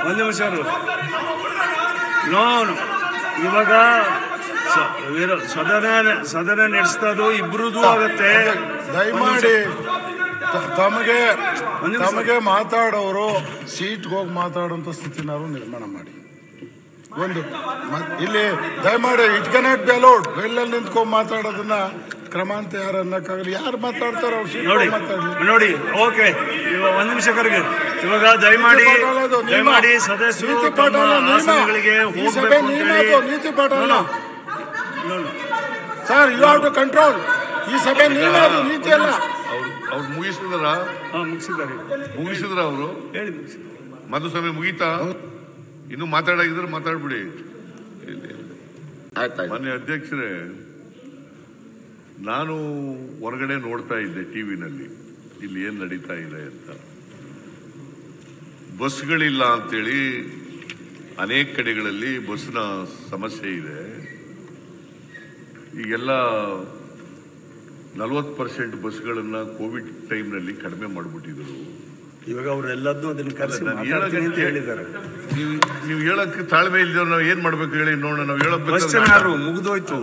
ಒಂದು ನಿಮಿಷ ಇರು. No no. ಇವಾಗ ಸ- ಇರು, ಸದನ ಸದನ ನಡೆಸ್ತದು ಇಬ್ರದ್ದು ಆಗತ್ತೆ ದಯಮಾಡಿ ತ- ತಮಗೆ ಒಂದ್ ನಿಮಿಷ. ತಮಗೆ ಮಾತಾಡೋರು ಸೀಟ್ಗೆ ಹೋಗಿ ಮಾತಾಡುವಂತ ಸ್ಥಿತಿನಾರು ನಿರ್ಮಾಣ ಮಾಡಿ ಒಂದು ಮ- ಇಲ್ಲಿ ದಯಮಾಡಿ ಇಟ್ ಕೆನಾಟ್ ಬಿ ಅಲೌಡ್ ಎಲ್ಲಲ್ಲಿ ನಿಂತ್ಕೊಂಡು ಮಾತಾಡೋದನ್ನ ಕ್ರಮ ಅಂತ ಯಾರು ಅನ್ನಕ್ಕಾಗಲ್ಲ ಯಾರು ಮಾತಾಡ್ತಾರೋ ಅವ್ರು ಸೀಟ್ ನೋಡಿ ಮಾತಾಡಲಿ ನೋಡಿ ಓಕೆ ಇವಾಗ ಒಂದ್ ನಿಮಿಷ ಕರೆಗೆ ಇವಾಗ ದಯಮಾಡಿ ನೀತಿ ಪಾಠ ಅಲ್ಲ ಅದು, ನಿಯಮ. ದಯಮಾಡಿ ಸದಸ್ಯರು ನೀತಿ ಪಾಠ ತಮ್ಮ ಅಲ್ಲ, ನಿಯಮ. ಆಸನಗಳಿಗೆ ಈ ಸಭೆ ಹೋಗ್ಬೇಕು ನಿಯಮ ಅಂತೇಳಿ ಅದು, ನೀತಿ ಪಾಠ ಅಲ್ಲ. No, no. Sir you have to control ಈ ಸಭೆ ನಿಯಮ ಅದು ನೀತಿ ಅಲ್ಲ ಅವ್ರು ಅವ್ರು ಮುಗಿಸಿದ್ರ ಹಾ ಮುಗಿಸಿದ್ದಾರೆ ಮುಗಿಸಿದ್ರ ಅವರು ಹೇಳಿ ಮುಗಿಸಿ ಮಧುಸ್ವಾಮಿ ಮುಗೀತಾ ಇನ್ನು ಮಾತಾಡಾಗಿದ್ರೆ ಮಾತಾಡ್ಬಿಡಿ ಆಯ್ತಾಯ್ತು ಮಾನ್ಯ ಅಧ್ಯಕ್ಷರೇ ನಾನು ಹೊರಗಡೆ ನೋಡ್ತಾ ಇದ್ದೆ ಟಿವಿನಲ್ಲಿ ಇಲ್ಲಿ ಏನ್ ನಡೀತಾ ಇದೆ ಅಂತ ಬಸ್ಗಳಿಲ್ಲ ಅಂತೇಳಿ ಅನೇಕ ಕಡೆಗಳಲ್ಲಿ ಬಸ್ನ ಸಮಸ್ಯೆ ಇದೆ ಈಗೆಲ್ಲ ನಲವತ್ತು ಪರ್ಸೆಂಟ್ ಬಸ್ಗಳನ್ನ ಕೋವಿಡ್ ಟೈಮ್ನಲ್ಲಿ ಕಡಿಮೆ ಮಾಡಿಬಿಟ್ಟಿದ್ರು ಇವಾಗ ಅವರೆಲ್ಲದನ್ನೂ ಅದನ್ನ ಕರೆಸಿ ನಾನು ಮಾತಾಡ್ತೀನಿ ಅಂತ ಹೇಳಕ್ಕೆ- ಹೇಳಿದ್ದಾರೆ ನೀವು ನೀವು ಹೇಳಕ್ಕೆ ತಾಳ್ಮೆ ಇಲ್ದವ್ರು ನಾವು ಏನ್ ಮಾಡ್ಬೇಕು ಹೇಳಿ ನೋಡೋಣ ನಾವು ಕ್ವಶನ್ ಹೇಳಬೇಕು ಯಾರು ಮುಗಿದೋಯ್ತು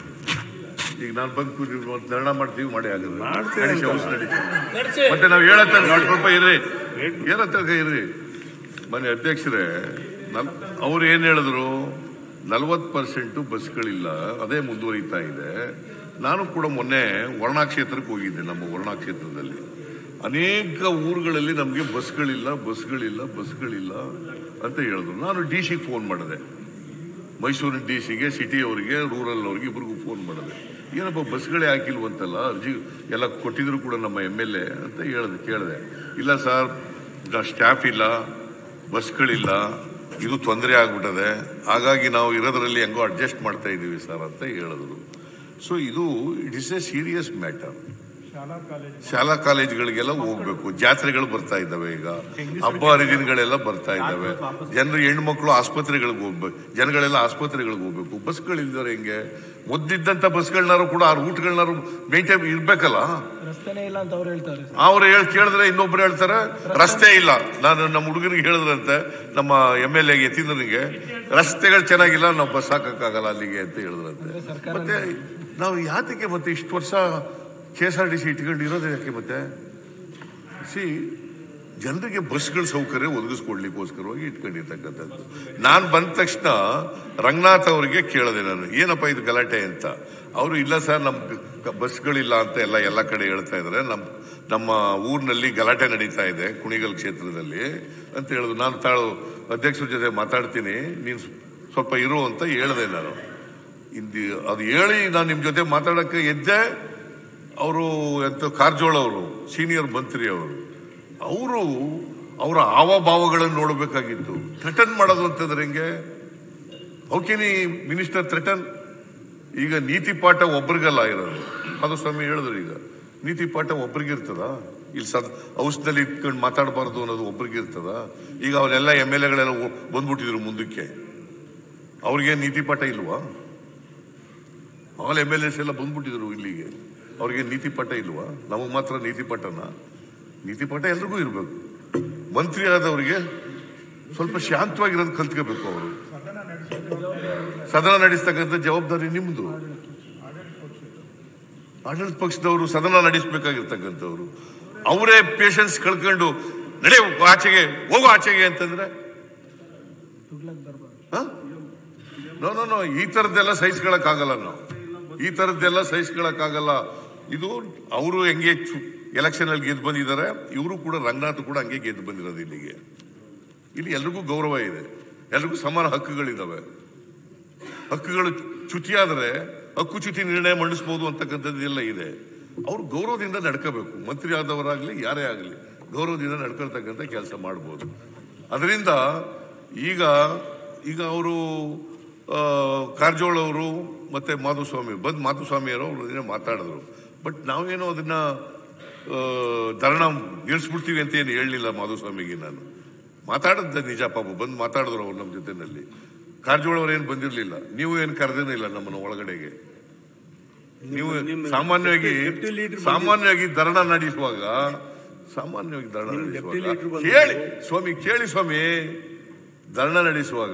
ಈಗ ನಾನು ಬಂದು ನೀವು ಒಂದು ಧರಣ ಮಾಡ್ತೀವಿ ಮಾಡಿ ಆಗುತ್ತೆ ಮಾಡ್ತೀವಿ ನಡೀಸಿ, ಅಂತ. ಅವಶ್ಯ ನಡೀಸಿ. ಮತ್ತೆ ನಾವು ಹೇಳತ್ತ ಸ್ವಲ್ಪ ಇರ್ರಿ ಹೇಳತ್ತ ಇರ್ರಿ ಮನೆ ಅಧ್ಯಕ್ಷರೇ ನಲ್- ಅವ್ರು ಏನ್ ಹೇಳಿದ್ರು ನಲ್ವತ್ತು ಪರ್ಸೆಂಟ್ ಬಸ್ಗಳಿಲ್ಲ ಅದೇ ಮುಂದುವರಿತಾ ಇದೆ ನಾನು ಕೂಡ ಮೊನ್ನೆ ವರ್ಣಾ ಕ್ಷೇತ್ರಕ್ಕೆ ಹೋಗಿದ್ದೆ ನಮ್ಮ ವರ್ಣಾ ಕ್ಷೇತ್ರದಲ್ಲಿ ಅನೇಕ ಊರುಗಳಲ್ಲಿ ನಮಗೆ ಬಸ್ಗಳಿಲ್ಲ ಬಸ್ಗಳಿಲ್ಲ ಬಸ್ಗಳಿಲ್ಲ ಅಂತ ಹೇಳಿದ್ರು ನಾನು ಡಿ ಸಿಗೆ ಫೋನ್ ಮಾಡಿದೆ ಮೈಸೂರಿನ ಡಿ ಸಿಗೆ ಸಿಟಿ ಅವರಿಗೆ ರೂರಲ್ ಅವರಿಗೆ ಇಬ್ರಿಗೂ ಫೋನ್ ಮಾಡಿದೆ ಏನಪ್ಪ ಬಸ್ಗಳೇ ಹಾಕಿಲ್ವಂತಲ್ಲ ಅರ್ಜಿ ಎಲ್ಲ ಕೊಟ್ಟಿದ್ರು ಕೂಡ ನಮ್ಮ ಎಮ್ ಎಲ್ ಎ ಅಂತ ಹೇಳಿದೆ ಕೇಳಿದೆ ಇಲ್ಲ ಸರ್ ಸ್ಟಾಫ್ ಇಲ್ಲ ಬಸ್ಗಳಿಲ್ಲ ಇದು ತೊಂದರೆ ಆಗ್ಬಿಟ್ಟದೆ ಹಾಗಾಗಿ ನಾವು ಇರೋದ್ರಲ್ಲಿ ಹೆಂಗೋ ಅಡ್ಜಸ್ಟ್ ಮಾಡ್ತಾ ಇದ್ದೀವಿ ಸರ್ ಅಂತ ಹೇಳಿದ್ರು ಸೊ ಇದು it is a serious matter ಶಾಲಾ ಕಾಲೇಜುಗಳಿಗೆಲ್ಲ ಹೋಗ್ಬೇಕು ಜಾತ್ರೆಗಳು ಬರ್ತಾ ಇದ್ದಾವೆ ಈಗ ಹಬ್ಬ ಹರಿದಿನಗಳೆಲ್ಲ ಬರ್ತಾ ಇದ್ದಾವೆ ಜನರು ಹೆಣ್ಮಕ್ಳು ಆಸ್ಪತ್ರೆಗಳಿಗೆ ಹೋಗ್ಬೇಕು ಜನಗಳೆಲ್ಲ ಆಸ್ಪತ್ರೆಗಳಿಗೆ ಹೋಗ್ಬೇಕು ಬಸ್ಗಳಿಲ್ದರೆ ಹೆಂಗೆ ಮೊದ್ಲಿದ್ದಂತ ಬಸ್ಗಳನ್ನಾರು ಕೂಡ ಆ ರೂಟ್ಗಳನ್ನಾರು ಮೇಂಟೈನ್ ಇರ್ಬೇಕಲ್ಲ ರಸ್ತೆನೇ ಇಲ್ಲ ಅಂತ ಅವ್ರು ಹೇಳ್ತಾರೆ ಅವ್ರು ಹೇಳಿ ಕೇಳಿದ್ರೆ ಇನ್ನೊಬ್ರು ಹೇಳ್ತಾರೆ ರಸ್ತೆ ಇಲ್ಲ ನಾನು ನಮ್ಮ ಹುಡುಗನಿಗೆ ಹೇಳಿದ್ರಂತೆ ನಮ್ಮ ಎಮ್ ಎಲ್ ಎ ಯತೀಂದ್ರನಿಗೆ ರಸ್ತೆಗಳು ಚೆನ್ನಾಗಿಲ್ಲ ನಾವು ಬಸ್ ಹಾಕಕ್ಕಾಗಲ್ಲ ಅಲ್ಲಿಗೆ ಅಂತ ಹೇಳಿದ್ರಂತೆ ಮತ್ತೆ ನಾವು ಯಾತಕ್ಕೆ ಮತ್ತೆ ಇಷ್ಟು ವರ್ಷ K S R T C ಇಟ್ಕೊಂಡು ಇರೋದು ಯಾಕೆ ಮತ್ತೆ ಸಿ ಜನರಿಗೆ ಬಸ್ಗಳ ಸೌಕರ್ಯ ಒದಗಿಸ್ಕೊಡ್ಲಿಕ್ಕೋಸ್ಕರವಾಗಿ ಇಟ್ಕೊಂಡಿರ್ತಕ್ಕಂಥದ್ದು ನಾನು ಬಂದ ತಕ್ಷಣ ರಂಗನಾಥ್ ಅವರಿಗೆ ಕೇಳಿದೆ ನಾನು ಏನಪ್ಪ ಇದು ಗಲಾಟೆ ಅಂತ ಅವರು ಇಲ್ಲ ಸರ್ ನಮ್ ಗ- ಬಸ್ಗಳಿಲ್ಲ ಅಂತ ಎಲ್ಲ ಎಲ್ಲ ಕಡೆ ಹೇಳ್ತಾ ಇದ್ದಾರೆ ನಮ್ಮ ನಮ್ಮ ಊರಿನಲ್ಲಿ ಗಲಾಟೆ ನಡೀತಾ ಇದೆ ಕುಣಿಗಲ್ ಕ್ಷೇತ್ರದಲ್ಲಿ ಅಂತ ಹೇಳಿದ್ರು ನಾನು ತಾಳು ಅಧ್ಯಕ್ಷರ ಜೊತೆ ಮಾತಾಡ್ತೀನಿ ನೀನು ಸ್ವಲ್ಪ ಇರು ಅಂತ ಹೇಳಿದೆ ನಾನು ಇಂದಿ ಅದು ಹೇಳಿ ನಾನು ನಿಮ್ಮ ಜೊತೆ ಮಾತಾಡಕ್ಕೆ ಎದ್ದೆ ಅವರು ಎಂತ ಕಾರಜೋಳ ಅವರು ಸೀನಿಯರ್ ಮಂತ್ರಿ ಅವರು ಅವರು ಅವರ ಹಾವಭಾವಗಳನ್ನು ನೋಡಬೇಕಾಗಿತ್ತು ಥ್ರೆಟನ್ ಮಾಡೋದು ಅಂತಂದ್ರೆ ಹೆಂಗೆ ಓಕೆನಿ ಮಿನಿಸ್ಟರ್ ಥ್ರೆಟನ್ ಈಗ ನೀತಿ ಪಾಠ ಒಬ್ರಿಗಲ್ಲ ಇರೋದು ಅದು ಸ್ವಾಮಿ ಹೇಳಿದ್ರು ಈಗ ನೀತಿ ಪಾಠ ಒಬ್ರಿಗೆ ಇರ್ತದ ಇಲ್ಲಿ ಸದ್ ಔಷಧದಲ್ಲಿ ಇಟ್ಕೊಂಡು ಮಾತಾಡಬಾರ್ದು ಅನ್ನೋದು ಒಬ್ರಿಗೆ ಇರ್ತದ ಈಗ ಅವರೆಲ್ಲ ಎಮ್ ಎಲ್ ಎಗಳೆಲ್ಲ ಬಂದ್ಬಿಟ್ಟಿದ್ರು ಮುಂದಕ್ಕೆ ಅವ್ರಿಗೆ ನೀತಿ ಪಾಠ ಇಲ್ವಾ ಆಲ್ ಎಮ್ ಎಲ್ ಎಸ್ ಎಲ್ಲ ಬಂದ್ಬಿಟ್ಟಿದ್ರು ಇಲ್ಲಿಗೆ ಅವ್ರಿಗೆ ನೀತಿ ಪಾಠ ಇಲ್ವಾ ನಮಗೆ ಮಾತ್ರ ನೀತಿ ಪಾಠನ ನೀತಿ ಪಾಠ ಎಲ್ರಿಗೂ ಇರಬೇಕು ಮಂತ್ರಿ ಆದವರಿಗೆ ಸ್ವಲ್ಪ ಶಾಂತವಾಗಿರೋದು ಕಲ್ತ್ಕೋಬೇಕು ಅವರು ಸದನ ನಡೆಸ್ತಕ್ಕಂಥ ಜವಾಬ್ದಾರಿ ನಿಮ್ದು ಆಡಳಿತ ಪಕ್ಷದವರು ಸದನ ನಡೆಸಬೇಕಾಗಿರ್ತಕ್ಕಂಥವ್ರು ಅವರೇ ಪೇಷನ್ಸ್ ಕಳ್ಕೊಂಡು ನಡೆ ಆಚೆಗೆ ಹೋಗು ಆಚೆಗೆ ಅಂತಂದ್ರೆ ನೋ ನೋ ನೋ ಈ ತರದ್ದೆಲ್ಲ ಸಹಿಸ್ಕೊಳಕ್ಕಾಗಲ್ಲ ನಾವು ಈ ತರದ್ದೆಲ್ಲ ಸಹಿಸ್ಕೊಳಕ್ಕಾಗಲ್ಲ ಇದು ಅವರು ಹೆಂಗೆ ಎಲೆಕ್ಷನ್ ಅಲ್ಲಿ ಗೆದ್ದು ಬಂದಿದ್ದಾರೆ ಇವರು ಕೂಡ ರಂಗನಾಥ್ ಕೂಡ ಹಂಗೆ ಗೆದ್ದು ಬಂದಿರೋದು ಇಲ್ಲಿಗೆ ಇಲ್ಲಿ ಎಲ್ರಿಗೂ ಗೌರವ ಇದೆ ಎಲ್ರಿಗೂ ಸಮಾನ ಹಕ್ಕುಗಳಿದಾವೆ ಹಕ್ಕುಗಳು ಚ್ಯುತಿಯಾದರೆ ಹಕ್ಕುಚ್ಯುತಿ ನಿರ್ಣಯ ಮಂಡಿಸಬಹುದು ಅಂತಕ್ಕಂಥದ್ದು ಎಲ್ಲ ಇದೆ ಅವ್ರು ಗೌರವದಿಂದ ನಡ್ಕೋಬೇಕು ಮಂತ್ರಿ ಆದವರಾಗ್ಲಿ ಯಾರೇ ಆಗಲಿ ಗೌರವದಿಂದ ನಡ್ಕೊಳ್ತಕ್ಕಂಥ ಕೆಲಸ ಮಾಡ್ಬೋದು ಅದರಿಂದ ಈಗ ಈಗ ಅವರು ಕಾರಜೋಳ ಅವರು ಮತ್ತೆ ಮಾಧುಸ್ವಾಮಿ ಬಂದ್ ಮಾಧುಸ್ವಾಮಿಯವರು ಅವ್ರ ಜೊತೆ ಮಾತಾಡಿದ್ರು ಬಟ್ ನಾವೇನೋ ಅದನ್ನ ಆ, ಧರಣ ನಿಲ್ಲಿಸ್ಬಿಡ್ತೀವಿ ಅಂತ ಏನು ಹೇಳಲಿಲ್ಲ ಮಾಧುಸ್ವಾಮಿಗೆ ನಾನು ಮಾತಾಡದ್ದ ನಿಜ ಪಾಪ ಬಂದು ಮಾತಾಡಿದ್ರು ಅವ್ರು ನಮ್ಮ ಜೊತೆನಲ್ಲಿ ಕಾರಜೋಳ ಅವ್ರು ಏನು ಬಂದಿರಲಿಲ್ಲ ನೀವು ಏನು ಕರೆದೇನಿಲ್ಲ ನಮ್ಮನ್ನು ಒಳಗಡೆಗೆ ನೀವು ನಿಮ್ಮ ಸಾಮಾನ್ಯವಾಗಿ ಡೆಪ್ಟಿ ಲೀಡರ್ ಸಾಮಾನ್ಯವಾಗಿ ಧರಣ ನಡೆಸುವಾಗ ಸಾಮಾನ್ಯವಾಗಿ ಧರಣ ನಿಮ್ಮ ಡೆಪ್ಟಿ ನಡೆಸುವಾಗ ಲೀಡರ್ ಬಂದ್ರು. ಕೇಳಿ ಸ್ವಾಮಿ ಕೇಳಿ ಸ್ವಾಮಿ ಧರಣ ನಡೆಸುವಾಗ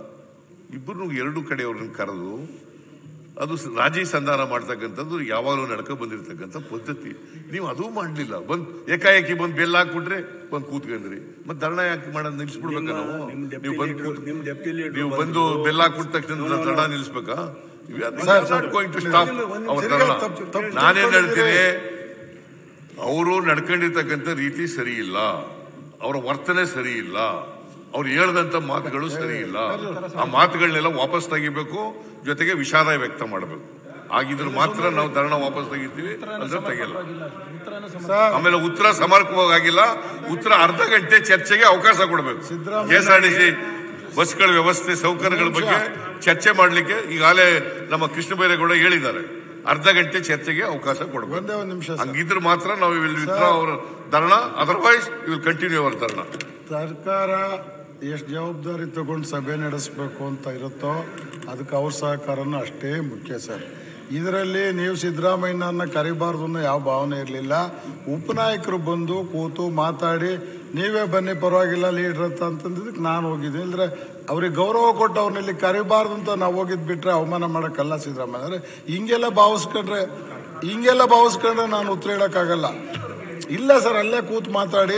ಇಬ್ಬರು ಎರಡು ಕಡೆಯವ್ರನ್ನ ಕರೆದು ಅದು ಸ- ರಾಜಿ ಸಂಧಾನ ಮಾಡ್ತಕ್ಕಂಥದ್ದು ಯಾವಾಗಲೂ ನಡ್ಕ ಬಂದಿರತಕ್ಕಂಥ ಪದ್ಧತಿ ನೀವು ಅದೂ ಮಾಡಲಿಲ್ಲ ಬಂದ್ ಏಕಾಏಕಿ ಬಂದು ಬೆಲ್ಲ ಹಾಕ್ಬಿಟ್ರೆ ಬಂದು ಕೂತ್ಕೊಂಡ್ರಿ ಮತ್ತೆ ಧರಣ ಯಾಕೆ ಮಾಡೋದು ನಿಲ್ಸ್ಬಿಡ್ಬೇಕಾ ನಾವು ನಿಮ್ ಡೆಪ್ಟಿ ನೀವು ಬಂದು ಲೀಡರ್- ನಿಮ್ ಡೆಪ್ಟಿ ಲೀಡರ್ ನೀವು ಬಂದು ಬೆಲ್ಲ ಹಾಕ್ಬಿಟ್ಟ ತಕ್ಷಣ ಧರಣ ನಿಲ್ಸ್ಬೇಕಾ ಸರ್, ಸರ್, ಅವ್ರ ಸರಿ, ಧರಣ ತಪ್ಪು- ತಪ್ಪು ನಾನೇನ್ ತಿಳ್ಕೊಂಡಿದ್ದೀರಿ. ಹೇಳ್ತೀನಿ ಅವರು ನಡ್ಕೊಂಡಿರ್ತಕ್ಕಂಥ ರೀತಿ ಸರಿ ಇಲ್ಲ ಅವರ ವರ್ತನೆ ಸರಿ ಇಲ್ಲ ಅವ್ರು ಹೇಳ್ದಂತ ಮಾತುಗಳು ಸರಿ ಇಲ್ಲ ಆ ಮಾತುಗಳನ್ನೆಲ್ಲ ವಾಪಸ್ ತೆಗಿಬೇಕು ಜೊತೆಗೆ ವಿಷಾದ ವ್ಯಕ್ತ ಮಾಡಬೇಕು ಆಗಿದ್ರೆ ಮಾತ್ರ ನಾವು ಧರಣ ವಾಪಸ್ ತೆಗಿತೀವಿ ಅಂದ್ರೆ ತೆಗಿಲ್ಲ ಉತ್ತರನೂ ಸಮ ಸರ್ ಆಮೇಲೆ ಉತ್ತರ ಸಮರ್ಪಕವಾಗಿಲ್ಲ ಉತ್ತರ ಅರ್ಧ ಗಂಟೆ ಚರ್ಚೆಗೆ ಅವಕಾಶ ಕೊಡಬೇಕು ಸಿದ್ದರಾಮಯ್ಯ- ಕೆಎಸ್ಆರ್ಟಿಸಿ ಬಸ್ಗಳ ವ್ಯವಸ್ಥೆ ಸೌಕರ್ಯಗಳ ಬಗ್ಗೆ ಚರ್ಚೆ ಮಾಡಲಿಕ್ಕೆ ಈಗಾಗಲೇ ನಮ್ಮ ಕೃಷ್ಣ ಬೈರೇಗೌಡ ಹೇಳಿದ್ದಾರೆ ಅರ್ಧ ಗಂಟೆ ಚರ್ಚೆಗೆ ಅವಕಾಶ ಕೊಡಬೇಕು ಒಂದೇ ಒಂದು ನಿಮಿಷ ಸರ್ ಹಂಗಿದ್ರೆ ಮಾತ್ರ ನಾವು ವಿಲ್ ವಿತ್ಡ್ರಾ ಅವರ dharna otherwise will continue our dharna ಸರ್ಕಾರ ಎಷ್ಟು ಜವಾಬ್ದಾರಿ ತಗೊಂಡು ಸಭೆ ನಡೆಸಬೇಕು ಅಂತ ಇರುತ್ತೋ ಅದಕ್ಕೆ ಅವ್ರ ಸಹಕಾರನೂ ಅಷ್ಟೇ ಮುಖ್ಯ ಸರ್ ಇದರಲ್ಲಿ ನೀವು ಸಿದ್ದರಾಮಯ್ಯನನ್ನ ಕರಿಬಾರ್ದು ಅನ್ನೋ ಯಾವ ಭಾವನೆ ಇರಲಿಲ್ಲ ಉಪನಾಯಕರು ಬಂದು ಕೂತು ಮಾತಾಡಿ ನೀವೇ ಬನ್ನಿ ಪರವಾಗಿಲ್ಲ ಲೀಡ್ರ್ ಅಂತ ಅಂತಂದಿದ್ದಕ್ಕೆ ನಾನು ಹೋಗಿದ್ದೀನಿ ಇಲ್ಲದ್ರೆ ಅವ್ರಿಗೆ ಗೌರವ ಕೊಟ್ಟು ಅವ್ರನ್ನ ಇಲ್ಲಿ ಕರಿಬಾರ್ದು ಅಂತ ನಾವು ಹೋಗಿದ್ ಬಿಟ್ರೆ ಅವಮಾನ ಮಾಡಕ್ಕಲ್ಲ ಸಿದ್ದರಾಮಯ್ಯ ಅಂದ್ರೆ ಹಿಂಗೆಲ್ಲ ಭಾವಿಸ್ಕೊಂಡ್ರೆ ಹಿಂಗೆಲ್ಲ ಭಾವಿಸ್ಕೊಂಡ್ರೆ ನಾನು ಉತ್ತರ ಹೇಳಕ್ಕಾಗಲ್ಲ ಇಲ್ಲ ಸರ್ ಅಲ್ಲೇ ಕೂತು ಮಾತಾಡಿ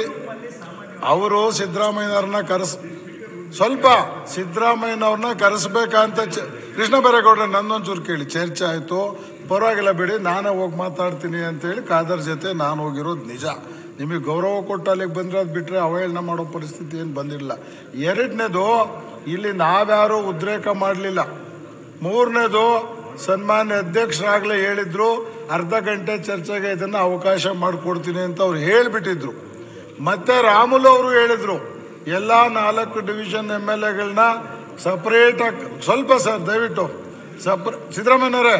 ಅವರು ಸಿದ್ದರಾಮಯ್ಯನವ್ರನ್ನ ಕರೆಸ್ ಸ್ವಲ್ಪ ಸಿದ್ದರಾಮಯ್ಯನವ್ರನ್ನ ಕರೆಸ್ಬೇಕಂತ ಚ- ಕೃಷ್ಣ ಬೈರೇಗೌಡ ನನ್ನೊಂಚೂರು ಕೇಳಿ ಚರ್ಚೆ ಆಯ್ತು ಪರವಾಗಿಲ್ಲ ಬಿಡಿ ನಾನೇ ಹೋಗಿ ಮಾತಾಡ್ತೀನಿ ಅಂತೇಳಿ ಕಾದರ್ ಜೊತೆ ನಾನು ಹೋಗಿರೋದು ನಿಜ ನಿಮಗೆ ಗೌರವ ಕೊಟ್ಟು ಅಲ್ಲಿಗೆ ಬಂದ್ರೆ ಅದು ಬಿಟ್ರೆ ಅವಹೇಳನ ಮಾಡೋ ಪರಿಸ್ಥಿತಿ ಏನು ಬಂದಿರಲಿಲ್ಲ ಎರಡನೇದು ಇಲ್ಲಿ ನಾವ್ಯಾರು ಉದ್ರೇಕ ಮಾಡಲಿಲ್ಲ ಮೂರನೇದು ಸನ್ಮಾನ್ಯ ಅಧ್ಯಕ್ಷರಾಗ್ಲೇ ಹೇಳಿದ್ರು ಅರ್ಧ ಗಂಟೆ ಚರ್ಚೆಗೆ ಇದನ್ನ ಅವಕಾಶ ಮಾಡಿಕೊಡ್ತೀನಿ ಅಂತ ಅವ್ರು ಹೇಳ್ಬಿಟ್ಟಿದ್ರು ಮತ್ತೆ ರಾಮುಲು ಅವರು ಹೇಳಿದ್ರು ಎಲ್ಲಾ ನಾಲ್ಕು ಡಿವಿಷನ್ ಎಮ್ ಎಲ್ ಎಗಳನ್ನ ಸಪರೇಟ್ ಆಗಿ ಸ್ವಲ್ಪ ಸರ್ ದಯವಿಟ್ಟು ಸಪ್ರ ಸಿದ್ದರಾಮಯ್ಯನವರೇ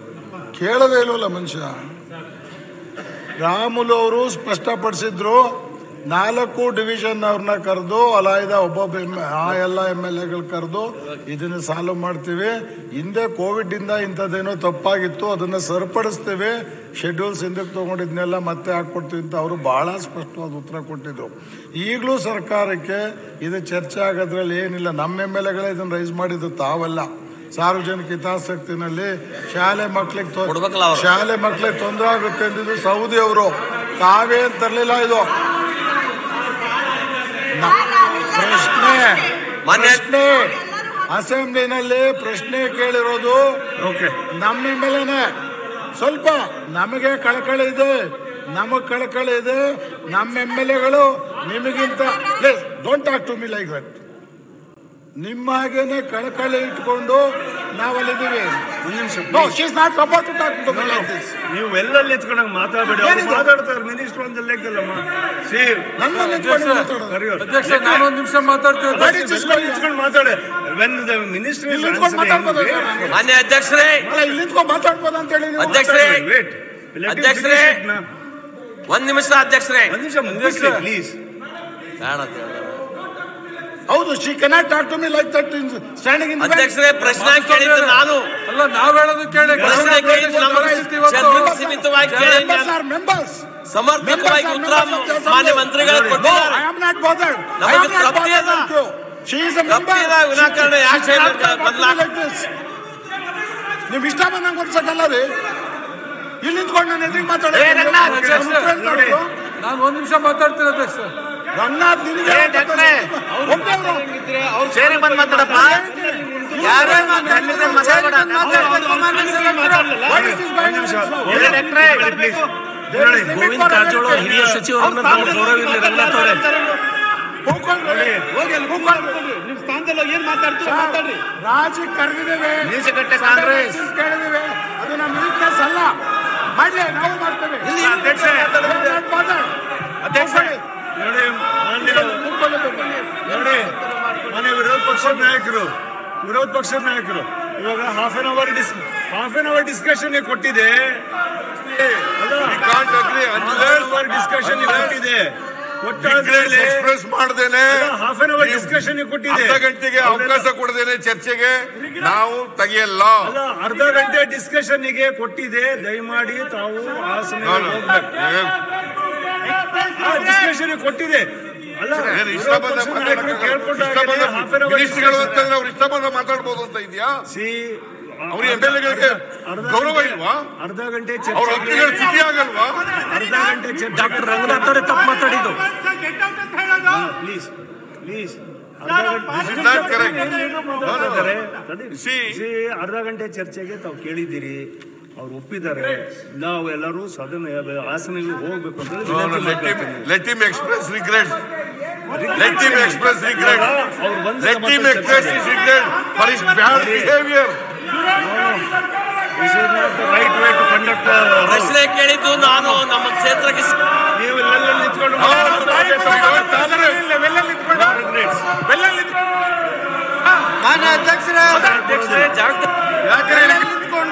ಕೇಳದೇ ಇಲ್ವಲ್ಲ ಮನುಷ್ಯ ರಾಮುಲು ಅವರು ಸ್ಪಷ್ಟಪಡಿಸಿದ್ರು ನಾಲ್ಕು ಡಿವಿಷನ್ ಅವ್ರನ್ನ ಕರೆದು ಅಲಾಯ್ದ ಒಬ್ಬೊಬ್ಬ ಎಮ್ ಆ ಎಲ್ಲ ಎಮ್ ಎಲ್ ಎಗಳು ಕರೆದು ಇದನ್ನ ಸಾಲ್ವ್ ಮಾಡ್ತೀವಿ ಹಿಂದೆ ಕೋವಿಡ್ ಇಂದ ಇಂಥದ್ದೇನೋ ತಪ್ಪಾಗಿತ್ತು ಅದನ್ನ ಸರಿಪಡಿಸ್ತೀವಿ ಶೆಡ್ಯೂಲ್ಸ್ ಹಿಂದಕ್ಕೆ ತಗೊಂಡಿದ್ನೆಲ್ಲ ಮತ್ತೆ ಹಾಕೊಡ್ತೀವಿ ಅಂತ ಅವರು ಬಹಳ ಸ್ಪಷ್ಟವಾದ ಉತ್ತರ ಕೊಟ್ಟಿದ್ರು ಈಗಲೂ ಸರ್ಕಾರಕ್ಕೆ ಇದು ಚರ್ಚೆ ಆಗೋದ್ರಲ್ಲಿ ಏನಿಲ್ಲ ನಮ್ಮ ಎಮ್ ಎಲ್ ಎಗಳೇ ಇದನ್ನ ರೈಸ್ ಮಾಡಿದ್ದು ತಾವಲ್ಲ ಸಾರ್ವಜನಿಕ ಹಿತಾಸಕ್ತಿನಲ್ಲಿ ಶಾಲೆ ಮಕ್ಳಿಗೆ ತೊ- ಕೊಡ್ಬೇಕಲ್ಲ ಅವ್ರು. ಶಾಲೆ ಮಕ್ಳಿಗೆ ತೊಂದರೆ ಆಗುತ್ತೆ ಅಂದಿದ್ದು ಸೌದಿ ಅವರು ತಾವೇನ್ ತರಲಿಲ್ಲ ಇದು ನ- ಪ್ರಶ್ನೆ ಮಾನ್ಯ- ಪ್ರಶ್ನೆ ಅಸೆಂಬ್ಲಿನಲ್ಲಿ ಪ್ರಶ್ನೆ ಕೇಳಿರೋದು ಓಕೆ ನಮ್ಮ ಮೇಲೆನೆ ಸ್ವಲ್ಪ ನಮಗೆ ಕಳಕಳಿ ಇದೆ ನಮಗ್ ಕಳಕಳಿ ಇದೆ ನಮ್ಮ ಎಮ್ ಎಲ್ ಎಗಳು ನಿಮಗಿಂತ don't talk to me like that ನಿಮ್ಮ ಹಾಗೇನೆ ಕಳಕಳಿ ಇಟ್ಕೊಂಡು ನಾವಲ್ಲಿದ್ದೀವಿ ಒಂದ್ ನಿಮಿಷ no she is not support to talk to me like this ನೀವು ಎಲ್ಲಲ್ಲಿ ಎತ್ಕೊಂಡಂಗ್ ಮಾತಾಡಬೇಡಿ ಅವ್ರು ಏನಿದು? ಮಾತಾಡ್ತಾರೆ ಮಿನಿಸ್ಟರ್ ಅಂತ ಲೆಕ್ಕಲ್ಲಮ್ಮ ಸಿ ನನ್ನ ನಿಂತ್ಕೊಂಡು ಮಾತಾಡೋದು. ಕರೆಯೋರು. ಅಧ್ಯಕ್ಷ ನಾನು ಒಂದ್ ನಿಮಿಷ ಮಾತಾಡ್ತೇನೆ What is this ಎಲ್ಲ ನಿಂತ್ಕೊಂಡು ಮಾತಾಡಿ ವೆನ್ ದ ಮಿನಿಸ್ಟರ್ ಇಲ್ಲಿ ನಿಂತ್ಕೊಂಡು ಮಾತಾಡ್ಬೋದು ನಾನು. ಮಾನ್ಯ ಅಧ್ಯಕ್ಷರೇ ಅಲ್ಲ, ಇಲ್ಲಿ ನಿಂತ್ಕೊಂಡು ಮಾತಾಡ್ಬೋದು ಅಂತ ಹೇಳಿ ನೀವು ಅಧ್ಯಕ್ಷರೇ ವೇಟ್ ಅಧ್ಯಕ್ಷರೇ. ಒಂದ್ ನಿಮಿಷ ಅಧ್ಯಕ್ಷರೇ ಒಂದ್ ನಿಮಿಷ ಮುಗಿಸ್ಲಿ ಪ್ಲೀಸ್ ಬೇಡ ಅಂತ ಹೇಳಿದ್ರು. ಹೌದು she cannot talk to me like that standing in ಅಧ್ಯಕ್ಷರೇ ಪ್ರಶ್ನೆ ಕೇಳಿದ್ದು ನಾನು ಅಲ್ಲ ನಾವ್ ಹೇಳೋದು ಕೇಳಿ ಪ್ರಶ್ನೆ ಕೇಳಿದ್ದು ನಮ್ಮ ಚರ್ಚೆಗೆ ಸೀಮಿತವಾಗಿ ಕೇಳಿ ಮೆಂಬರ್ಸ್ ಆರ್ ಮೆಂಬರ್ಸ್ ಸಮರ್ಪಕವಾಗಿ ಉತ್ತರ ಮಾನ್ಯ ಮಂತ್ರಿಗಳು No, ಕೊಟ್ಟಿದ್ದಾರೆ I am not bothered. I ನಮಗೆ am not ತೃಪ್ತಿ bothered ಅದ. with you. She is a member. ತಪ್ಪಿದ ವಿನಾಕಾರಣ She- ಯಾಕೆ she cannot ಹೇಳ್ಬೇಕು? talk to me ಬದ್ಲಾ- like this. ನಿಮ್ ಇಷ್ಟ ಬಂದಂಗೆ ಒಂದ್ಸಕ್ಕಲ್ಲ ರೀ ಇಲ್ಲಿ ನಿಂತ್ಕೊಂಡು ನಾನು ಎದುರಿಗೆ ಮಾತಾಡೋದು ಏ, ರಂಗನಾಥ್, ನಾನು ಉತ್ತರ ಹೇಳ್ತಾ ನಾನು ಒಂದ್ ನಿಮಿಷ ಮಾತಾಡ್ತೀನಿ ಅಧ್ಯಕ್ಷ ರಂಗನಾಥ್ ನಿನಗೆ ಏ, ಡಾಕ್ಟ್ರೇ, ಒಬ್ಬೇ ಅವ್ರು. ಸೇರಿ ಬಂದ್ ಮಾತಾಡಪ್ಪ ಯಾರು What is this by ನಿಮಿಷ now? ನೋಡಿ ಗೋವಿಂದ ಕಾರಜೋಳ ಹಿರಿಯ ಸಚಿವರನ್ನ ತಾವು ಗೌರವ ಇರಲಿ ರಂಗನಾಥ್ ಅವರೇ ಕೂತ್ಕೊಳ್ರಿ. ಕೂತ್ಕೊಳ್ರಿ. ನಿಮ್ ಸ್ಥಾನದಲ್ಲಿ ಏನ್ ಮಾತಾಡ್ತೀರ ಮಾತಾಡ್ರಿ ರಾಜಿ ಕರೆದಿದ್ದೇವೆ ಮೀಸೆಗಟ್ಟೆ ಸಭೆ ಕಾಂಗ್ರೆಸ್. ನಡೆಸಿ ಕೇಳಿದ್ದೇವೆ ಅದು ನಮ್ಮ ವೀಕ್ನೆಸ್ ಅಲ್ಲ ಮಾಡ್ಲಿ ನಾವು ಮಾಡ್ತೇವೆ ಅಧ್ಯಕ್ಷರೇ. ಅಧ್ಯಕ್ಷ ನೋಡಿ ಮಾನ್ಯ ನೋಡಿ ಮಾನ್ಯ ವಿರೋಧ ಪಕ್ಷದ ನಾಯಕರು ವಿರೋಧ ಪಕ್ಷದ ನಾಯಕರು ಇವಾಗ ಹಾಫ್ ಅನ್ ಅವರ್ ಡಿಸ್ ಹಾಫ್ ಅನ್ ಅವರ್ ಡಿಸ್ಕಷನ್ ಕೊಟ್ಟಿದೆ ಹಾಫ್ ಅನ್ ಅವರ್ ಡಿಸ್ಕಷನ್ ಕೊಟ್ಟಿದೆ ಕೊಟ್ಟಾದ್ಮೇಲೆ ಎಕ್ಸ್ಪ್ರೆಸ್ ಮಾಡ್ದೇನೆ ಹಾಫ್ ಅನ್ ಅವರ್ ಡಿಸ್ಕಷನ್ ಕೊಟ್ಟಿದೆ ಅರ್ಧ ಗಂಟೆಗೆ ಅವಕಾಶ ಕೊಡದೇನೆ ಚರ್ಚೆಗೆ ನಾವು ತೆಗೆಯಲ್ಲ ಅಲ್ಲ ಅರ್ಧ ಗಂಟೆ ಡಿಸ್ಕಷನ್ ಗೆ ಕೊಟ್ಟಿದೆ ದಯಮಾಡಿ ತಾವು ಆ ಸಮಯ ಡಿಸ್ಕಷನ್ ಕೊಟ್ಟಿದೆ ಅಲ್ಲ ಏನು ಇಷ್ಟ ವಿರೋಧ ಬಂದ ಪಕ್ಷದ ನಾಯಕರು ಮಾತಾಡಕ್ಕೆ ಕೇಳ್ಕೊಂಡಾಗ ಇಷ್ಟ ಬಂದ ಹಾಫ್ ಅನ್ ಜರ್ನಲಿಸ್ಟ್ಗಳು ಅಂತಂದ್ರೆ ಅವ್ರು ಇಷ್ಟ ಬಂದ ಮಾತಾಡ್ಬೋದು ಅಂತ ಇದೆಯಾ ಸಿ ಅವ್ರ MLA-ಗಳಿಗೆ ಗೌರವ ಇಲ್ವಾ? ಅರ್ಧ ಗಂಟೆ ಅವ್ರ ಹಕ್ಕುಗಳು ಚರ್ಚೆಗೆ ಸ್ಥಿತಿ ಆಗಲ್ವಾ ಅರ್ಧ ಗಂಟೆ ಚರ್ಚೆ ಡಾಕ್ಟರ್ ರಂಗನಾಥ್ ಅವರೇ ತಪ್ಪು ಮಾತಾಡಿದ್ದು please please This is not correct. See- ಅರ್ಧ ಗಂಟೆ ಚರ್ಚೆಗೆ ತಾವು ಕೇಳಿದ್ದೀರಿ ಅವ್ರು ಒಪ್ಪಿದ್ದಾರೆ ನಾವು ಎಲ್ಲರೂ ಸದನ ಆಸನಗಳಿಗೆ ಹೋಗ್ಬೇಕು ಅಂತ ಹೇಳಿ ವಿನಂತಿ ಲೆಟ್ ಹಿಮ್ ಮಾಡ್ಕೊಳ್ತೀನಿ. Let him express regret let him express regret ಅವ್ರು ಬಂದ ಲೆಟ್ ಮತ್ತೆ ಹಿಮ್ ಎಕ್ಸ್ಪ್ರೆಸ್ ಚರ್ಚೆ. Is regret for is bad behaviour This is not the right way to conduct the house. ಪ್ರಶ್ನೆ ಕೇಳಿದ್ದು ನಾನು ನಮ್ಮ ಕ್ಷೇತ್ರಕ್ಕೆ ಸ- ನೀವು ಇಲ್ಲೆಲ್ಲ ನಿಂತ್ಕೊಂಡು No, ಮಾನ್ಯ ಅಧ್ಯಕ್ಷರೇ ಅಧ್ಯಕ್ಷರೇ ಜಾಗೃತಿ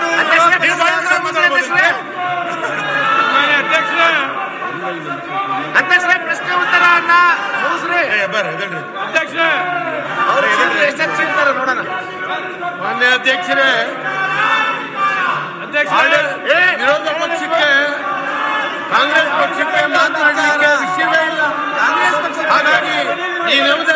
ಅಧ್ಯಕ್ಷರೇ ಪ್ರಶ್ನೆ ಉತ್ತರ ಅನ್ನ ಮುಗಿಸ್ರಿ ಅಧ್ಯಕ್ಷರೇ ಅವ್ರು ಎಷ್ಟೊತ್ತು ಸಿಗ್ತಾರೆ ನೋಡೋಣ ಮಾನ್ಯ ಅಧ್ಯಕ್ಷರೇ ಅಧ್ಯಕ್ಷರೇ ವಿರೋಧ ಪಕ್ಷಕ್ಕೆ ಕಾಂಗ್ರೆಸ್ ಪಕ್ಷಕ್ಕೆ ಮಾತನಾಡಲಿಕ್ಕೆ ವಿಷಯವೇ ಇಲ್ಲ ಕಾಂಗ್ರೆಸ್ ಪಕ್ಷ ಹಾಗಾಗಿ ಈ ನೆಲದ